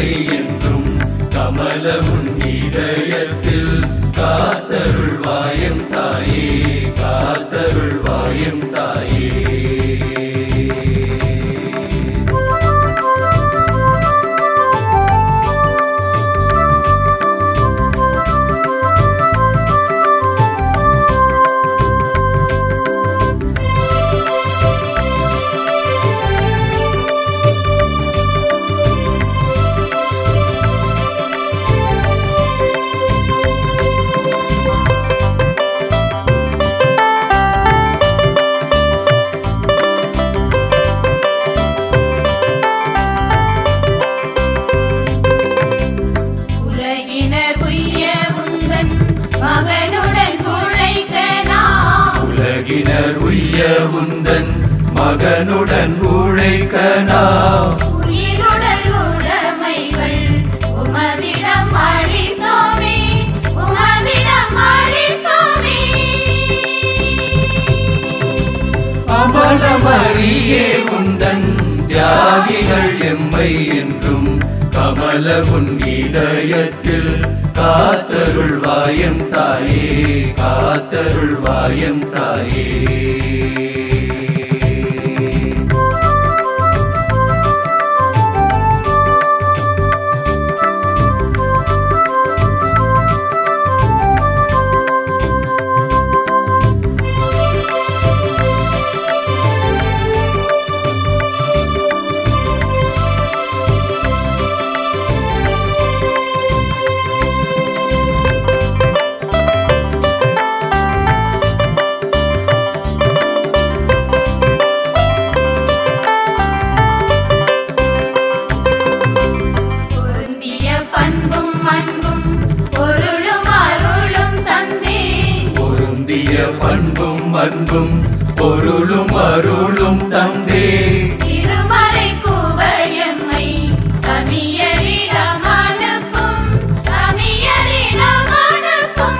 எம்மை என்றும் கமலமுன் இதயத்தில் காத்தருள்வாயம் தாயே காத்தருள்வாயம் தாயே உலகினர் உய்ய உந்தன் மகனுடன் உழைக்க நாம் உலகினர் உய்ய உந்தன் மகனுடன் உழைக்க நாம் உயிருடல் உடைமைகள் உமதிடம் அளித்தோமே உமதிடம் அளித்தோமே அமலமறியே உந்தன் தியாகிகள் எம்மை என்றும் கமல உன் இதயத்தில் காத்தருள்வாயம் தாயே காத்தருள்வாயம் தாயே பொருந்திய பண்பும் அன்பும் பொருளும் அருளும் தந்தே பொருந்திய பண்பும் அன்பும் பொருளும் அருளும் தந்தே திருமறை கூவயம்மை தமியரிடம் அனுப்பும் தமியரிடம் அனுப்பும்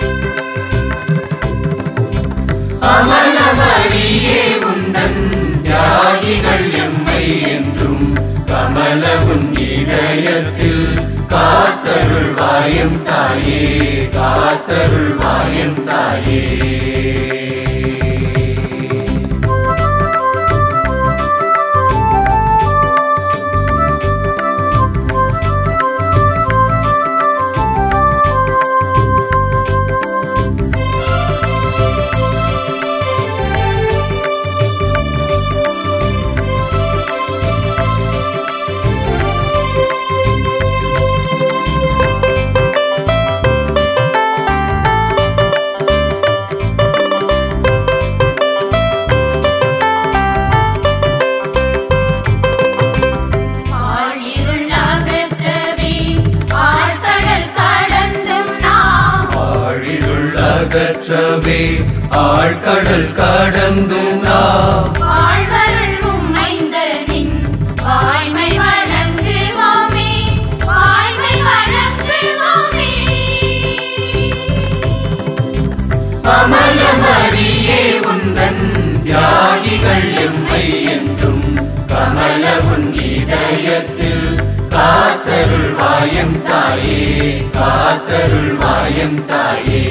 அமலமறியே உந்தன் தியாகிகள் எம்மை என்றும் கமல உன் இதயத்தில் காத்தருள்வாயம் தாயே காத்தருள்வாயம் தாயே ஆழிருள் அகற்றவே ஆழ்கடல் கடந்தும் நாம் ஆழிருள் அகற்றவே ஆழ்கடல் கடந்து நாம் வாழ்வருள் உம்மைந்தனின் வாய்மை வழங்குவோமே வாய்மை வழங்குவோமே அமலமறியே உந்தன் தியாகிகள் எம்மை என்றும் கமல உன் இதயத்தில் காத்தருள்வாயம் தாயே காத்தருள்வாயம் தாயே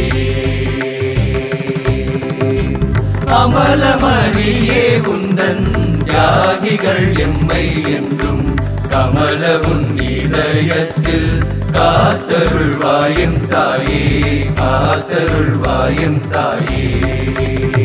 அமலமறியே உந்தன் தியாகிகள் எம்மை என்றும் கமல உன் இதயத்தில் காத்தருள்வாயம் தாயே காத்தருள்வாயம் தாயே